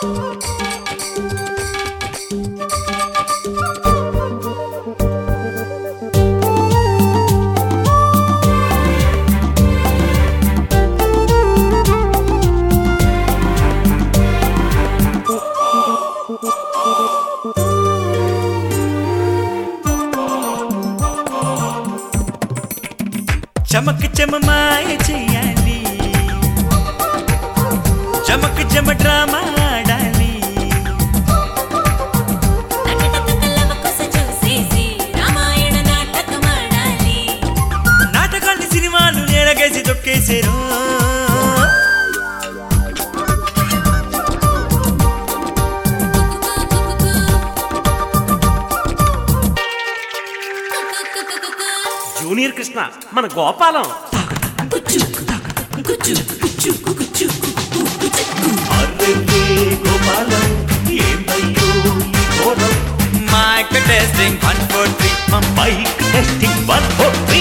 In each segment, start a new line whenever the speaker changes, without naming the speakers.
చమక్ చమమాయ చెయ్యాలి చమక్ చమ డ్రామా ఆడాలి
నటనకలవకుస చూసేసి రామాయణ నాటకమాడాలి
నాటకాన్ని సినిమాలు నేలకేసి తొక్కేసారు
జూనియర్ కృష్ణ మన Gopalam
mike testing one four three mike testing one four three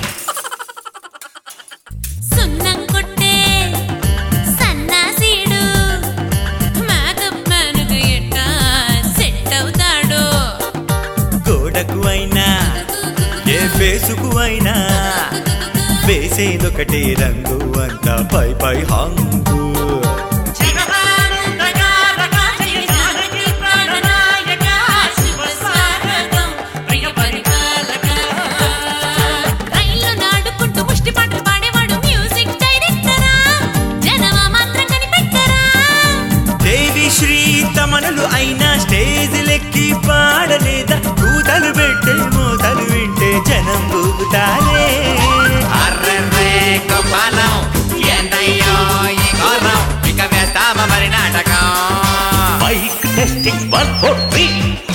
సున్నం కొట్టే సన్నాసీడు మేకప్ మ్యాన్కు ఎట్టా సెట్ అవుతాడు
గోడకు అయినా ఏ ఫేసుకు అయినా వేసేదొకటే రంగు అంతా పై పై హంగు
రైల్లో నాడుకుంటూ ముష్టి పాటలు పాడేవాడు మ్యూజిక్ డైరెక్టరా జనమా మాత్రం కనిపెట్టరా
దేవి శ్రీ తమనులు అయినా స్టేజ్ లెక్కి పాడలేదా కూతలు పెట్టే మోతలు వింటే జనం ఊగుతారే
అర్రర్రే గోపాలం ఏందయ్యో ఈ ఘోరం ఇక వేస్తామ మరి నాటకం
mike testing one four three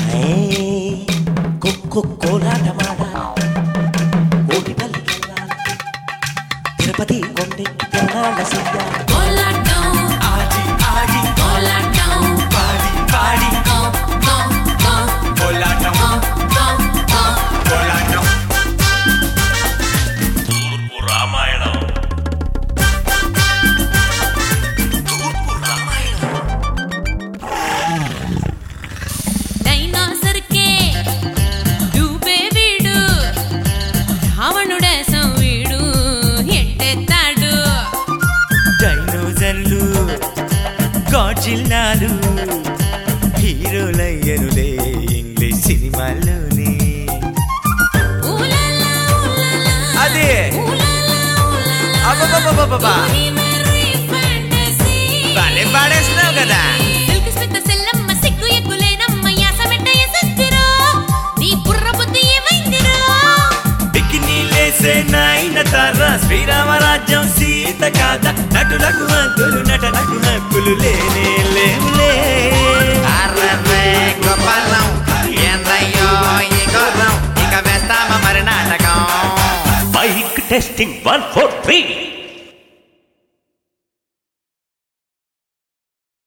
Tirupati కొండ తెలంగాణ సిద్ధ
కోలాటం
ఆడి ఆడి
కోలాటం
పాడి పాడి
గో గో గో
కోలాటం
గో గో గో
కోలాటం
రామాయణం
డైనోసర్కే డూబే వీడు రావణుడేసం వీడు ఎంటెత్తాడు
డైనోజర్లు గాడ్జిల్లాలు హీరోలయ్యనులే ఇంగ్లీష్ సినిమాల్లోనే
ఊలాలా ఊలాలా
అదే
ఊలాలా ఊలాలా
అబ్బబ్బబ్బబ్బబ్బా.
ఊహి మర్రి ఫ్యాంటసీ
భలే పాడేస్తున్నావు కదా
సిల్క్ స్మిత సెల్లమ్మ సిగ్గు ఎగ్గులేనమ్మ యాసమెట్ట ఎసెత్తిరో నీ బుర్ర బుద్ధి ఏమైందిరో
బికినీ లేసే నాయన తార శ్రీరామరాజ్యం సీత కాద నటులకు హక్కులు నటనకు హక్కులు లేనే లేవులే
అర్రర్రే గోపాలం ఏందయ్యో ఈ ఘోరం ఇక వేస్తామ మరి నాటకం
mike testing one four three